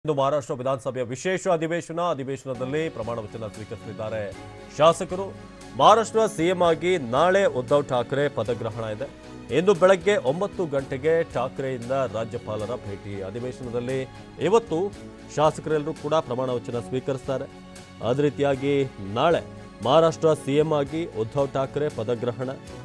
ಇಂದು ಮಹಾರಾಷ್ಟ್ರ ವಿಧಾನಸಭೆಯ ವಿಶೇಷ ಅಧಿವೇಶನ ಅಧಿವೇಶನದಲ್ಲಿ ಪ್ರಮಾಣ ವಚನ ಸ್ವೀಕರಿಸಲಿದ್ದಾರೆ ಶಾಸಕರು ಮಹಾರಾಷ್ಟ್ರ ಸಿಎಂ ಆಗಿ ನಾಳೆ ಉದ್ಧವ್ ಠಾಕ್ರೆ ಪದಗ್ರಹಣ ಇದೆ ಇಂದು ಬೆಳಗ್ಗೆ ಒಂಬತ್ತು ಗಂಟೆಗೆ ಠಾಕ್ರೆಯಿಂದ ರಾಜ್ಯಪಾಲರ ಭೇಟಿ ಅಧಿವೇಶನದಲ್ಲಿ ಇವತ್ತು ಶಾಸಕರೆಲ್ಲರೂ ಕೂಡ ಪ್ರಮಾಣ ವಚನ ಸ್ವೀಕರಿಸ್ತಾರೆ ಅದೇ ರೀತಿಯಾಗಿ ನಾಳೆ ಮಹಾರಾಷ್ಟ್ರ ಸಿಎಂ ಆಗಿ ಉದ್ಧವ್ ಠಾಕ್ರೆ ಪದಗ್ರಹಣ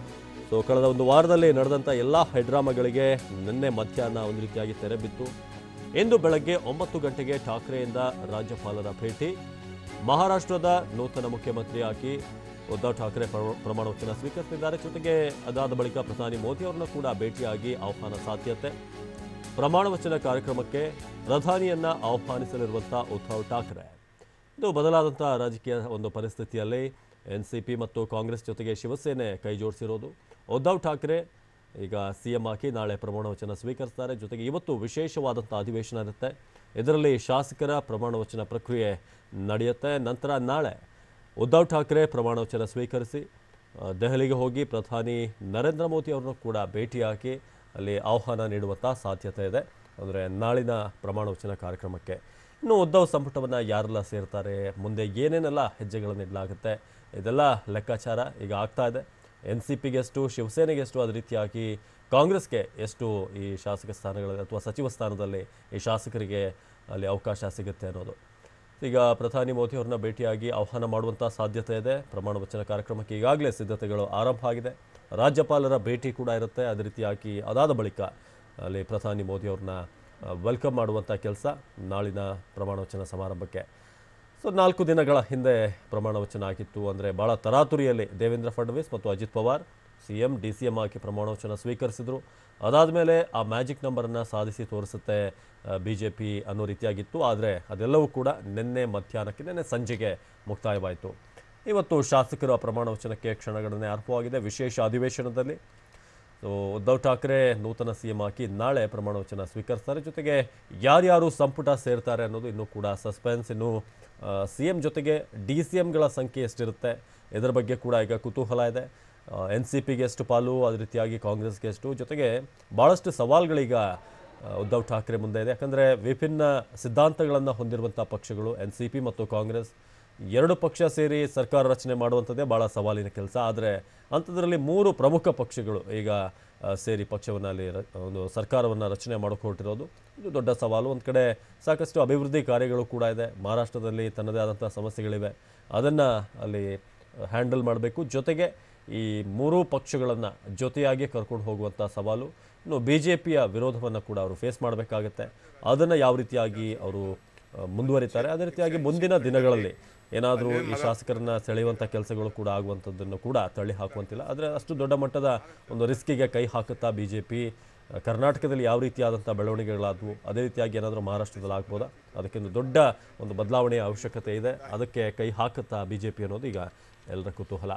ಸೊ ಕಳೆದ ಒಂದು ವಾರದಲ್ಲಿ ನಡೆದಂಥ ಎಲ್ಲ ಹೈಡ್ರಾಮಾಗಳಿಗೆ ನಿನ್ನೆ ಮಧ್ಯಾಹ್ನ ಒಂದು ರೀತಿಯಾಗಿ ತೆರೆ ಬಿತ್ತು ಇಂದು ಬೆಳಗ್ಗೆ ಒಂಬತ್ತು ಗಂಟೆಗೆ ಠಾಕ್ರೆಯಿಂದ ರಾಜ್ಯಪಾಲರ ಭೇಟಿ ಮಹಾರಾಷ್ಟ್ರದ ನೂತನ ಮುಖ್ಯಮಂತ್ರಿಯಾಗಿ ಉದ್ಧವ್ ಠಾಕ್ರೆ ಪ್ರ- ಪ್ರಮಾಣ ವಚನ ಸ್ವೀಕರಿಸಿದ್ದಾರೆ ಜೊತೆಗೆ ಅದಾದ ಬಳಿಕ ಪ್ರಧಾನಿ ಮೋದಿ ಅವರನ್ನು ಕೂಡ ಭೇಟಿಯಾಗಿ ಆಹ್ವಾನ ಸಾಧ್ಯತೆ ಪ್ರಮಾಣ ವಚನ ಕಾರ್ಯಕ್ರಮಕ್ಕೆ ಪ್ರಧಾನಿಯನ್ನ ಆಹ್ವಾನಿಸಲಿರುವಂಥ ಉದ್ಧವ್ ಠಾಕ್ರೆ ಇದು ಬದಲಾದಂಥ ರಾಜಕೀಯ ಒಂದು ಪರಿಸ್ಥಿತಿಯಲ್ಲಿ ಎನ್ ಸಿ ಪಿ ಮತ್ತು ಕಾಂಗ್ರೆಸ್ ಜೊತೆಗೆ ಶಿವಸೇನೆ ಕೈ ಜೋಡಿಸಿರೋದು ಉದ್ಧವ್ ಠಾಕ್ರೆ ಈಗ ಸಿ ಎಂ ಆಗಿ ನಾಳೆ ಪ್ರಮಾಣ ವಚನ ಸ್ವೀಕರಿಸ್ತಾರೆ ಜೊತೆಗೆ ಇವತ್ತು ವಿಶೇಷವಾದಂಥ ಅಧಿವೇಶನ ಇರುತ್ತೆ ಇದರಲ್ಲಿ ಶಾಸಕರ ಪ್ರಮಾಣ ವಚನ ಪ್ರಕ್ರಿಯೆ ನಡೆಯುತ್ತೆ ನಂತರ ನಾಳೆ ಉದ್ಧವ್ ಠಾಕ್ರೆ ಪ್ರಮಾಣ ವಚನ ಸ್ವೀಕರಿಸಿ ಆ, ದೆಹಲಿಗೆ ಹೋಗಿ ಪ್ರಧಾನಿ ನರೇಂದ್ರ ಮೋದಿ ಅವರನ್ನು ಕೂಡ ಭೇಟಿಯಾಗಿ ಅಲ್ಲಿ ಆಹ್ವಾನ ನೀಡುವಂಥ ಸಾಧ್ಯತೆ ಇದೆ ಅಂದರೆ ನಾಳಿನ ಪ್ರಮಾಣ ವಚನ ಕಾರ್ಯಕ್ರಮಕ್ಕೆ ಇನ್ನು ಉದ್ಧವ್ ಸಂಪುಟವನ್ನು ಯಾರೆಲ್ಲ ಸೇರ್ತಾರೆ ಮುಂದೆ ಏನೇನೆಲ್ಲ ಹೆಜ್ಜೆಗಳನ್ನು ಇಡಲಾಗುತ್ತೆ ಇದೆಲ್ಲ ಲೆಕ್ಕಾಚಾರ ಈಗ ಆಗ್ತಾ ಇದೆ ಎನ್ ಸಿ ಪಿಗೆ ಎಷ್ಟು ಶಿವಸೇನೆಗೆ ಎಷ್ಟು ಅದೇ ರೀತಿಯಾಗಿ ಕಾಂಗ್ರೆಸ್ಗೆ ಎಷ್ಟು ಈ ಶಾಸಕ ಸ್ಥಾನಗಳಲ್ಲಿ ಅಥವಾ ಸಚಿವ ಸ್ಥಾನದಲ್ಲಿ ಈ ಶಾಸಕರಿಗೆ ಅಲ್ಲಿ ಅವಕಾಶ ಸಿಗುತ್ತೆ ಅನ್ನೋದು ಈಗ ಪ್ರಧಾನಿ ಮೋದಿ ಅವ್ರನ್ನ ಭೇಟಿಯಾಗಿ ಆಹ್ವಾನ ಮಾಡುವಂಥ ಸಾಧ್ಯತೆ ಇದೆ ಪ್ರಮಾಣ ವಚನ ಕಾರ್ಯಕ್ರಮಕ್ಕೆ ಈಗಾಗಲೇ ಸಿದ್ಧತೆಗಳು ಆರಂಭ ಆಗಿದೆ ರಾಜ್ಯಪಾಲರ ಭೇಟಿ ಕೂಡ ಇರುತ್ತೆ ಅದೇ ರೀತಿಯಾಗಿ ಅದಾದ ಬಳಿಕ ಅಲ್ಲಿ ಪ್ರಧಾನಿ ಮೋದಿ ಅವ್ರನ್ನ ವೆಲ್ಕಮ್ ಮಾಡುವಂಥ ಕೆಲಸ ನಾಳಿನ ಪ್ರಮಾಣ ವಚನ ಸಮಾರಂಭಕ್ಕೆ ಸೊ ನಾಲ್ಕು ದಿನಗಳ ಹಿಂದೆ ಪ್ರಮಾಣ ವಚನ ಆಗಿತ್ತು ಅಂದರೆ ಭಾಳ ತರಾತುರಿಯಲ್ಲಿ ದೇವೇಂದ್ರ ಫಡ್ನವೀಸ್ ಮತ್ತು Ajit Pawar C M D C M ಆಗಿ ಪ್ರಮಾಣ ವಚನ ಸ್ವೀಕರಿಸಿದ್ರು ಅದಾದಮೇಲೆ ಆ ಮ್ಯಾಜಿಕ್ ನಂಬರನ್ನು ಸಾಧಿಸಿ ತೋರಿಸುತ್ತೆ ಬಿ ಜೆ ಪಿ ಅನ್ನೋ ರೀತಿಯಾಗಿತ್ತು ಆದರೆ ಅದೆಲ್ಲವೂ ಕೂಡ ನಿನ್ನೆ ಮಧ್ಯಾಹ್ನಕ್ಕೆ ನಿನ್ನೆ ಸಂಜೆಗೆ ಮುಕ್ತಾಯವಾಯಿತು ಇವತ್ತು ಶಾಸಕರ ಪ್ರಮಾಣ ವಚನಕ್ಕೆ ಕ್ಷಣಗಣನೆ ಆರಂಭವಾಗಿದೆ ವಿಶೇಷ ಅಧಿವೇಶನದಲ್ಲಿ ಸೊ ಉದ್ಧವ್ ಠಾಕ್ರೆ ನೂತನ ಸಿ ಎಂ ಆಗಿ ನಾಳೆ ಪ್ರಮಾಣ ವಚನ ಸ್ವೀಕರಿಸ್ತಾರೆ ಜೊತೆಗೆ ಯಾರ್ಯಾರು ಸಂಪುಟ ಸೇರ್ತಾರೆ ಅನ್ನೋದು ಇನ್ನೂ ಕೂಡ ಸಸ್ಪೆನ್ಸ್ ಇನ್ನು ಸಿ ಎಂ ಜೊತೆಗೆ ಡಿ ಸಿ ಎಂಗಳ ಸಂಖ್ಯೆ ಎಷ್ಟಿರುತ್ತೆ ಇದರ ಬಗ್ಗೆ ಕೂಡ ಈಗ ಕುತೂಹಲ ಇದೆ ಎನ್ ಸಿ ಪಿಗೆ ಎಷ್ಟು ಪಾಲು ಅದೇ ರೀತಿಯಾಗಿ ಕಾಂಗ್ರೆಸ್ಗೆ ಎಷ್ಟು ಜೊತೆಗೆ ಭಾಳಷ್ಟು ಸವಾಲುಗಳೀಗ ಆ, ಉದ್ಧವ್ ಠಾಕ್ರೆ ಮುಂದೆ ಇದೆ ಯಾಕಂದರೆ ವಿಭಿನ್ನ ಸಿದ್ಧಾಂತಗಳನ್ನು ಹೊಂದಿರುವಂಥ ಪಕ್ಷಗಳು ಎನ್ ಸಿ ಪಿ ಮತ್ತು ಕಾಂಗ್ರೆಸ್ ಎರಡು ಪಕ್ಷ ಸೇರಿ ಸರ್ಕಾರ ರಚನೆ ಮಾಡುವಂಥದ್ದೇ ಭಾಳ ಸವಾಲಿನ ಕೆಲಸ ಆದರೆ ಅಂಥದ್ರಲ್ಲಿ ಮೂರು ಪ್ರಮುಖ ಪಕ್ಷಗಳು ಈಗ ಆ, ಸೇರಿ ಪಕ್ಷವನ್ನು ಅಲ್ಲಿ ರ- ಒಂದು ಸರ್ಕಾರವನ್ನು ರಚನೆ ಮಾಡೋಕೆ ಹೊರಟಿರೋದು ಇದು ದೊಡ್ಡ ಸವಾಲು ಒಂದು ಕಡೆ ಸಾಕಷ್ಟು ಅಭಿವೃದ್ಧಿ ಕಾರ್ಯಗಳು ಕೂಡ ಇದೆ ಮಹಾರಾಷ್ಟ್ರದಲ್ಲಿ ತನ್ನದೇ ಆದಂಥ ಸಮಸ್ಯೆಗಳಿವೆ ಅದನ್ನು ಅಲ್ಲಿ ಹ್ಯಾಂಡಲ್ ಮಾಡಬೇಕು ಜೊತೆಗೆ ಈ ಮೂರೂ ಪಕ್ಷಗಳನ್ನು ಜೊತೆಯಾಗಿ ಕರ್ಕೊಂಡು ಹೋಗುವಂಥ ಸವಾಲು ಇನ್ನು ಬಿ ಜೆ ಪಿಯ ವಿರೋಧವನ್ನು ಕೂಡ ಅವರು ಫೇಸ್ ಮಾಡಬೇಕಾಗತ್ತೆ ಅದನ್ನು ಯಾವ ರೀತಿಯಾಗಿ ಅವರು ಆ, ಮುಂದುವರಿತಾರೆ ಅದೇ ರೀತಿಯಾಗಿ ಮುಂದಿನ ದಿನಗಳಲ್ಲಿ ಏನಾದರೂ ಈ ಶಾಸಕರನ್ನ ಸೆಳೆಯುವಂಥ ಕೆಲಸಗಳು ಕೂಡ ಆಗುವಂಥದ್ದನ್ನು ಕೂಡ ತಳ್ಳಿ ಹಾಕುವಂತಿಲ್ಲ ಆದರೆ ಅಷ್ಟು ದೊಡ್ಡ ಮಟ್ಟದ ಒಂದು ರಿಸ್ಕಿಗೆ ಕೈ ಹಾಕುತ್ತಾ ಬಿ ಜೆ ಪಿ ಕರ್ನಾಟಕದಲ್ಲಿ ಯಾವ ರೀತಿಯಾದಂಥ ಬೆಳವಣಿಗೆಗಳಾದವು ಅದೇ ರೀತಿಯಾಗಿ ಏನಾದರೂ ಮಹಾರಾಷ್ಟ್ರದಲ್ಲಿ ಆಗ್ಬೋದಾ ಅದಕ್ಕೊಂದು ದೊಡ್ಡ ಒಂದು ಬದಲಾವಣೆಯ ಅವಶ್ಯಕತೆ ಇದೆ ಅದಕ್ಕೆ ಕೈ ಹಾಕುತ್ತಾ ಬಿ ಜೆ ಪಿ ಅನ್ನೋದು ಈಗ ಎಲ್ಲರ ಕುತೂಹಲ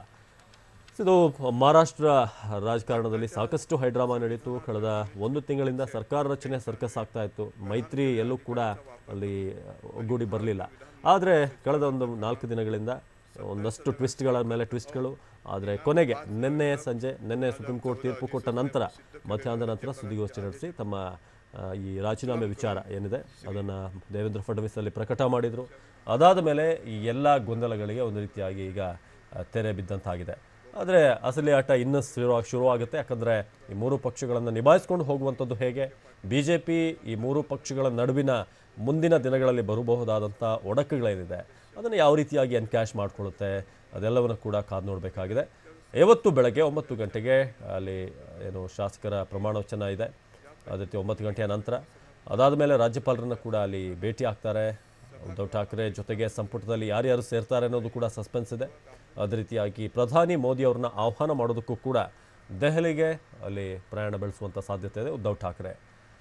ಇದು ಮಹಾರಾಷ್ಟ್ರ ರಾಜಕಾರಣದಲ್ಲಿ ಸಾಕಷ್ಟು ಹೈಡ್ರಾಮಾ ನಡೀತು ಕಳೆದ ಒಂದು ತಿಂಗಳಿಂದ ಸರ್ಕಾರ ರಚನೆ ಸರ್ಕಸ್ ಆಗ್ತಾ ಇತ್ತು ಮೈತ್ರಿ ಎಲ್ಲೂ ಕೂಡ ಅಲ್ಲಿ ಒಗ್ಗೂಡಿ ಬರಲಿಲ್ಲ ಆದರೆ ಕಳೆದ ಒಂದು ನಾಲ್ಕು ದಿನಗಳಿಂದ ಒಂದಷ್ಟು ಟ್ವಿಸ್ಟ್ಗಳ ಮೇಲೆ ಟ್ವಿಸ್ಟ್ಗಳು ಆದರೆ ಕೊನೆಗೆ ನಿನ್ನೆ ಸಂಜೆ ನಿನ್ನೆ ಸುಪ್ರೀಂ ಕೋರ್ಟ್ ತೀರ್ಪು ಕೊಟ್ಟ ನಂತರ ಮಧ್ಯಾಹ್ನದ ನಂತರ ಸುದ್ದಿಗೋಷ್ಠಿ ನಡೆಸಿ ತಮ್ಮ ಆ, ಈ ರಾಜೀನಾಮೆ ವಿಚಾರ ಏನಿದೆ ಅದನ್ನು ದೇವೇಂದ್ರ ಫಡ್ನವೀಸ್ ಅಲ್ಲಿ ಪ್ರಕಟ ಮಾಡಿದರು ಅದಾದ ಮೇಲೆ ಈ ಎಲ್ಲ ಗೊಂದಲಗಳಿಗೆ ಒಂದು ರೀತಿಯಾಗಿ ಈಗ ಆ, ತೆರೆ ಬಿದ್ದಂತಾಗಿದೆ ಆದರೆ ಅಸಲಿ ಆಟ ಇನ್ನೂ ಶುರು ಶುರುವಾಗುತ್ತೆ ಯಾಕಂದರೆ ಈ ಮೂರು ಪಕ್ಷಗಳನ್ನು ನಿಭಾಯಿಸ್ಕೊಂಡು ಹೋಗುವಂಥದ್ದು ಹೇಗೆ ಬಿ ಜೆ ಪಿ ಈ ಮೂರು ಪಕ್ಷಗಳ ನಡುವಿನ ಮುಂದಿನ ದಿನಗಳಲ್ಲಿ ಬರಬಹುದಾದಂಥ ಒಡಕುಗಳೇನಿದೆ ಅದನ್ನು ಯಾವ ರೀತಿಯಾಗಿ ಎನ್ಕ್ಯಾಶ್ ಮಾಡಿಕೊಳ್ಳುತ್ತೆ ಅದೆಲ್ಲವನ್ನು ಕೂಡ ಕಾದು ನೋಡಬೇಕಾಗಿದೆ ಇವತ್ತು ಬೆಳಗ್ಗೆ ಒಂಬತ್ತು ಗಂಟೆಗೆ ಅಲ್ಲಿ ಏನು ಶಾಸಕರ ಪ್ರಮಾಣ ವಚನ ಇದೆ ಅದೇ ರೀತಿ ಒಂಬತ್ತು ಗಂಟೆಯ ನಂತರ ಅದಾದ ಮೇಲೆ ರಾಜ್ಯಪಾಲರನ್ನು ಕೂಡ ಅಲ್ಲಿ ಭೇಟಿ ಆಗ್ತಾರೆ ಉದ್ಧವ್ ಠಾಕ್ರೆ ಜೊತೆಗೆ ಸಂಪುಟದಲ್ಲಿ ಯಾರ್ಯಾರು ಸೇರ್ತಾರೆ ಅನ್ನೋದು ಕೂಡ ಸಸ್ಪೆನ್ಸ್ ಇದೆ ಅದೇ ರೀತಿಯಾಗಿ ಪ್ರಧಾನಿ ಮೋದಿ ಅವ್ರನ್ನ ಆಹ್ವಾನ ಮಾಡೋದಕ್ಕೂ ಕೂಡ ದೆಹಲಿಗೆ ಅಲ್ಲಿ ಪ್ರಯಾಣ ಬೆಳೆಸುವಂಥ ಸಾಧ್ಯತೆ ಇದೆ ಉದ್ಧವ್ ಠಾಕ್ರೆ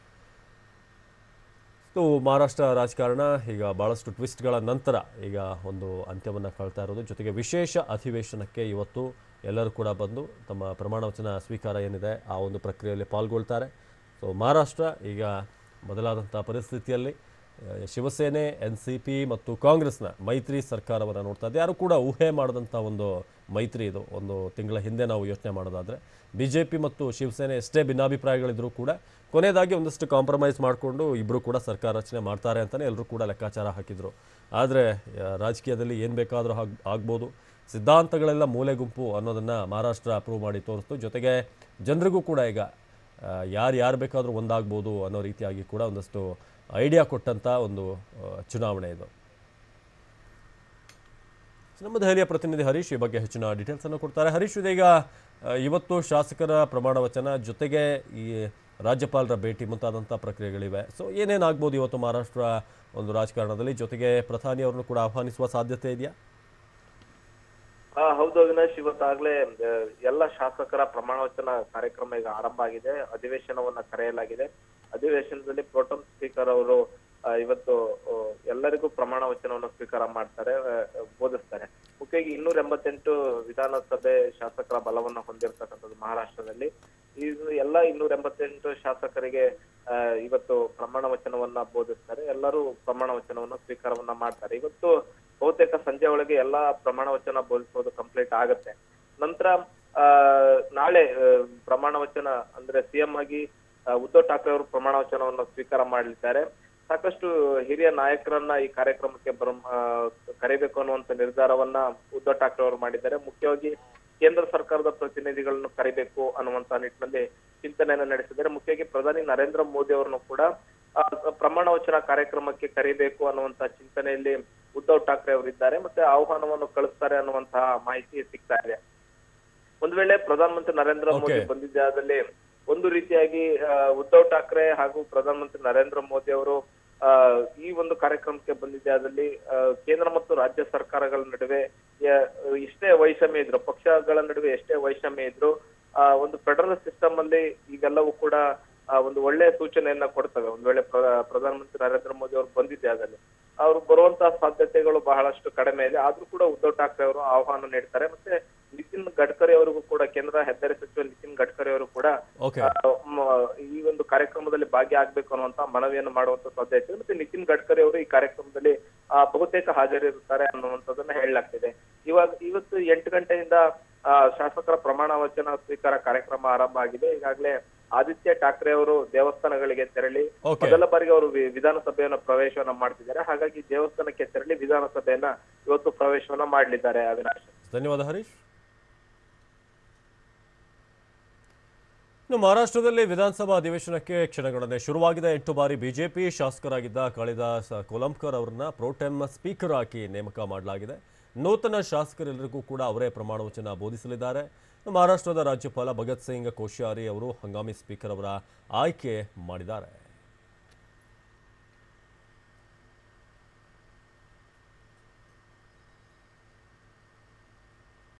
ಸೊ ಮಹಾರಾಷ್ಟ್ರ ರಾಜಕಾರಣ ಈಗ ಭಾಳಷ್ಟು ಟ್ವಿಸ್ಟ್ಗಳ ನಂತರ ಈಗ ಒಂದು ಅಂತ್ಯವನ್ನು ಕಾಳ್ತಾ ಇರೋದು ಜೊತೆಗೆ ವಿಶೇಷ ಅಧಿವೇಶನಕ್ಕೆ ಇವತ್ತು ಎಲ್ಲರೂ ಕೂಡ ಬಂದು ತಮ್ಮ ಪ್ರಮಾಣ ವಚನ ಸ್ವೀಕಾರ ಏನಿದೆ ಆ ಒಂದು ಪ್ರಕ್ರಿಯೆಯಲ್ಲಿ ಪಾಲ್ಗೊಳ್ತಾರೆ ಸೊ ಮಹಾರಾಷ್ಟ್ರ ಈಗ ಬದಲಾದಂಥ ಪರಿಸ್ಥಿತಿಯಲ್ಲಿ ಆ, ಶಿವಸೇನೆ ಎನ್ ಸಿ ಪಿ ಮತ್ತು ಕಾಂಗ್ರೆಸ್ನ ಮೈತ್ರಿ ಸರ್ಕಾರವನ್ನು ನೋಡ್ತಾ ಇದೆ ಯಾರು ಕೂಡ ಊಹೆ ಮಾಡಿದಂಥ ಒಂದು ಮೈತ್ರಿ ಇದು ಒಂದು ತಿಂಗಳ ಹಿಂದೆ ನಾವು ಯೋಚನೆ ಮಾಡೋದಾದರೆ ಬಿ ಜೆ ಪಿ ಮತ್ತು ಶಿವಸೇನೆ ಎಷ್ಟೇ ಭಿನ್ನಾಭಿಪ್ರಾಯಗಳಿದ್ರೂ ಕೂಡ ಕೊನೆಯದಾಗಿ ಒಂದಷ್ಟು ಕಾಂಪ್ರಮೈಸ್ ಮಾಡಿಕೊಂಡು ಇಬ್ಬರು ಕೂಡ ಸರ್ಕಾರ ರಚನೆ ಮಾಡ್ತಾರೆ ಅಂತಲೇ ಎಲ್ಲರೂ ಕೂಡ ಲೆಕ್ಕಾಚಾರ ಹಾಕಿದರು ಆದರೆ ರಾಜಕೀಯದಲ್ಲಿ ಏನು ಬೇಕಾದರೂ ಆಗ್ ಆಗ್ಬೋದು ಸಿದ್ಧಾಂತಗಳೆಲ್ಲ ಮೂಲೆ ಗುಂಪು ಅನ್ನೋದನ್ನು ಮಹಾರಾಷ್ಟ್ರ ಪ್ರೂವ್ ಮಾಡಿ ತೋರಿಸ್ತು ಜೊತೆಗೆ ಜನರಿಗೂ ಕೂಡ ಈಗ ಯಾರು ಯಾರು ಬೇಕಾದರೂ ಒಂದಾಗ್ಬೋದು ಅನ್ನೋ ರೀತಿಯಾಗಿ ಕೂಡ ಒಂದಷ್ಟು ಐಡಿಯಾ ಕೊಟ್ಟಂಥ ಒಂದು ಆ, ಚುನಾವಣೆ ಇದು ನಮ್ಮ ದೆಹಲಿಯ ಪ್ರತಿನಿಧಿ ಹರೀಶ್ ಈ ಬಗ್ಗೆ ಹೆಚ್ಚಿನ ಡೀಟೇಲ್ಸ್ ಅನ್ನು ಕೊಡ್ತಾರೆ ಹರೀಶ್ ಇದೀಗ ಆ, ಇವತ್ತು ಶಾಸಕರ ಪ್ರಮಾಣ ವಚನ ಜೊತೆಗೆ ಈ ರಾಜ್ಯಪಾಲರ ಭೇಟಿ ಮುಂತಾದಂಥ ಪ್ರಕ್ರಿಯೆಗಳಿವೆ ಸೊ ಏನೇನಾಗ್ಬೋದು ಇವತ್ತು ಮಹಾರಾಷ್ಟ್ರ ಒಂದು ರಾಜಕಾರಣದಲ್ಲಿ ಜೊತೆಗೆ ಪ್ರಧಾನಿ ಅವ್ರನ್ನು ಕೂಡ ಆಹ್ವಾನಿಸುವ ಸಾಧ್ಯತೆ ಇದೆಯಾ ಆ, ಹೌದು ಅವಿನಾಶ್ ಇವತ್ತಾಗ್ಲೇ ಆ, ಎಲ್ಲ ಶಾಸಕರ ಪ್ರಮಾಣ ವಚನ ಕಾರ್ಯಕ್ರಮ ಈಗ ಆರಂಭ ಆಗಿದೆ ಅಧಿವೇಶನವನ್ನ ಕರೆಯಲಾಗಿದೆ ಅಧಿವೇಶನದಲ್ಲಿ ಪ್ರೋಟಮ್ ಸ್ಪೀಕರ್ ಅವರು ಆ, ಇವತ್ತು ಆ, ಎಲ್ಲರಿಗೂ ಪ್ರಮಾಣ ವಚನವನ್ನು ಸ್ವೀಕಾರ ಮಾಡ್ತಾರೆ ಆ, ಬೋಧಿಸ್ತಾರೆ ಮುಖ್ಯವಾಗಿ ಇನ್ನೂರ ಎಂಬತ್ತೆಂಟು ವಿಧಾನಸಭೆ ಶಾಸಕರ ಬಲವನ್ನ ಹೊಂದಿರತಕ್ಕಂಥದ್ದು ಮಹಾರಾಷ್ಟ್ರದಲ್ಲಿ ಇದು ಎಲ್ಲ ಇನ್ನೂರ ಎಂಬತ್ತೆಂಟು ಶಾಸಕರಿಗೆ ಆ, ಇವತ್ತು ಪ್ರಮಾಣ ವಚನವನ್ನ ಬೋಧಿಸ್ತಾರೆ ಎಲ್ಲರೂ ಪ್ರಮಾಣ ವಚನವನ್ನ ಸ್ವೀಕಾರವನ್ನ ಮಾಡ್ತಾರೆ ಇವತ್ತು ಬಹುತೇಕ ಸಂಜೆ ಒಳಗೆ ಎಲ್ಲಾ ಪ್ರಮಾಣ ವಚನ ಬೋಧಿಸೋದು ಕಂಪ್ಲೀಟ್ ಆಗತ್ತೆ ನಂತರ ಆ ನಾಳೆ ಆ, ಪ್ರಮಾಣ ವಚನ ಅಂದ್ರೆ ಸಿಎಂ ಆಗಿ ಆ, ಉद्धವ್ ಠಾಕ್ರೆ ಅವರು ಪ್ರಮಾಣ ವಚನವನ್ನು ಸ್ವೀಕಾರ ಮಾಡಲಿದ್ದಾರೆ ಸಾಕಷ್ಟು ಹಿರಿಯ ನಾಯಕರನ್ನ ಈ ಕಾರ್ಯಕ್ರಮಕ್ಕೆ ಬರ ಆ, ಕರೆಯಬೇಕು ಅನ್ನುವಂತ ನಿರ್ಧಾರವನ್ನ ಉद्धವ್ ಠಾಕ್ರೆ ಅವರು ಮಾಡಿದ್ದಾರೆ ಮುಖ್ಯವಾಗಿ ಕೇಂದ್ರ ಸರ್ಕಾರದ ಪ್ರತಿನಿಧಿಗಳನ್ನು ಕರಿಬೇಕು ಅನ್ನುವಂತ ನಿಟ್ಟಿನಲ್ಲಿ ಚಿಂತನೆಯನ್ನ ನಡೆಸಿದ್ದಾರೆ ಮುಖ್ಯವಾಗಿ ಪ್ರಧಾನಿ ನರೇಂದ್ರ ಮೋದಿ ಅವರನ್ನು ಕೂಡ ಆ, ಪ್ರಮಾಣ ವಚನ ಕಾರ್ಯಕ್ರಮಕ್ಕೆ ಕರಿಬೇಕು ಅನ್ನುವಂತ ಚಿಂತನೆಯಲ್ಲಿ ಉद्धವ್ ಠಾಕ್ರೆ ಅವರಿದ್ದಾರೆ ಮತ್ತೆ ಆಹ್ವಾನವನ್ನು ಕಳಿಸ್ತಾರೆ ಅನ್ನುವಂತಹ ಮಾಹಿತಿ ಸಿಗ್ತಾ ಇದೆ ಒಂದ್ ವೇಳೆ ಪ್ರಧಾನಮಂತ್ರಿ ನರೇಂದ್ರ ಮೋದಿ Okay. ಬಂದಿದ್ದೆ ಆದಲ್ಲಿ ಒಂದು ರೀತಿಯಾಗಿ ಆ, ಉद्धವ್ ಠಾಕ್ರೆ ಹಾಗೂ ಪ್ರಧಾನಮಂತ್ರಿ ನರೇಂದ್ರ ಮೋದಿ ಅವರು ಆ, ಈ ಒಂದು ಕಾರ್ಯಕ್ರಮಕ್ಕೆ ಬಂದಿದ್ದೆ ಆದಲ್ಲಿ ಆ, ಕೇಂದ್ರ ಮತ್ತು ರಾಜ್ಯ ಸರ್ಕಾರಗಳ ನಡುವೆ ಯ- ಎಷ್ಟೇ ವೈಷಮ್ಯ ಇದ್ರು ಪಕ್ಷಗಳ ನಡುವೆ ಎಷ್ಟೇ ವೈಷಮ್ಯ ಇದ್ರು ಆ, ಒಂದು ಫೆಡರಲ್ ಸಿಸ್ಟಮ್ ಅಲ್ಲಿ ಇವೆಲ್ಲವೂ ಕೂಡ ಆ, ಒಂದು ಒಳ್ಳೆಯ ಸೂಚನೆಯನ್ನ ಕೊಡ್ತವೆ ಒಂದ್ ವೇಳೆ ಪ್ರ- ಪ್ರಧಾನಮಂತ್ರಿ ನರೇಂದ್ರ ಮೋದಿ ಅವರು ಬಂದಿದ್ದೆ ಆದಲ್ಲಿ ಅವರು ಬರುವಂತಹ ಸಾಧ್ಯತೆಗಳು ಬಹಳಷ್ಟು ಕಡಿಮೆ ಇದೆ ಆದ್ರೂ ಕೂಡ ಉद्धವ್ ಠಾಕ್ರೆ ಅವರು ಆಹ್ವಾನ ನೀಡ್ತಾರೆ ಮತ್ತೆ ನಿತಿನ್ ಗಡ್ಕರಿ ಅವರಿಗೂ ಕೂಡ ಕೇಂದ್ರ ಹೆದ್ದಾರಿ ಸಚಿವ ನಿತಿನ್ ಗಡ್ಕರಿ ಅವರು ಕೂಡ ಓಕೆ ಆ, ಮ- ಈ ಒಂದು ಕಾರ್ಯಕ್ರಮದಲ್ಲಿ ಭಾಗಿಯಾಗಬೇಕು ಅನ್ನುವಂತ ಮನವಿಯನ್ನು ಮಾಡುವಂತ ಸಾಧ್ಯತೆ ಇದೆ ಮತ್ತೆ ನಿತಿನ್ ಗಡ್ಕರಿ ಅವರು ಈ ಕಾರ್ಯಕ್ರಮದಲ್ಲಿ ಆ, ಬಹುತೇಕ ಹಾಜರಿರುತ್ತಾರೆ ಅನ್ನುವಂಥದ್ದನ್ನ ಹೇಳಲಾಗ್ತಿದೆ ಇವಾಗ ಇವತ್ತು ಎಂಟು ಗಂಟೆಯಿಂದ ಆ, ಶಾಸಕರ ಪ್ರಮಾಣ ವಚನ ಸ್ವೀಕಾರ ಕಾರ್ಯಕ್ರಮ ಆರಂಭ ಆಗಿದೆ ಈಗಾಗಲೇ ಆದಿತ್ಯ ಠಾಕ್ರೆ ಅವರು ದೇವಸ್ಥಾನಗಳಿಗೆ ತೆರಳಿ ಓಕೆ ಮೊದಲ ಬಾರಿಗೆ ಅವರು ವಿ- ವಿಧಾನಸಭೆಯನ್ನ ಪ್ರವೇಶವನ್ನ ಮಾಡ್ತಿದ್ದಾರೆ ಹಾಗಾಗಿ ದೇವಸ್ಥಾನಕ್ಕೆ ತೆರಳಿ ವಿಧಾನಸಭೆಯನ್ನ ಇವತ್ತು ಪ್ರವೇಶವನ್ನ ಮಾಡಲಿದ್ದಾರೆ ಅವಿನಾಶ್ ಧನ್ಯವಾದ ಹರೀಶ್ ಇನ್ನು ಮಹಾರಾಷ್ಟ್ರದಲ್ಲಿ ವಿಧಾನಸಭಾ ಅಧಿವೇಶನಕ್ಕೆ ಕ್ಷಣಗಣನೆ ಶುರುವಾಗಿದೆ ಎಂಟು ಬಾರಿ ಬಿಜೆಪಿ ಶಾಸಕರಾಗಿದ್ದ ಕಾಳಿದಾಸ್ ಕೋಲಂಬ್ಕರ್ ಅವರನ್ನ ಪ್ರೋಟೆಮ್ ಸ್ಪೀಕರ್ ಆಗಿ ನೇಮಕ ಮಾಡಲಾಗಿದೆ ನೂತನ ಶಾಸಕರೆಲ್ಲರಿಗೂ ಕೂಡ ಅವರೇ ಪ್ರಮಾಣ ವಚನ ಬೋಧಿಸಲಿದ್ದಾರೆ ಮಹಾರಾಷ್ಟ್ರದ ರಾಜ್ಯಪಾಲ ಭಗತ್ ಸಿಂಗ್ ಕೋಶ್ಯಾರಿ ಅವರು ಹಂಗಾಮಿ ಸ್ಪೀಕರ್ ಅವರ ಆಯ್ಕೆ ಮಾಡಿದ್ದಾರೆ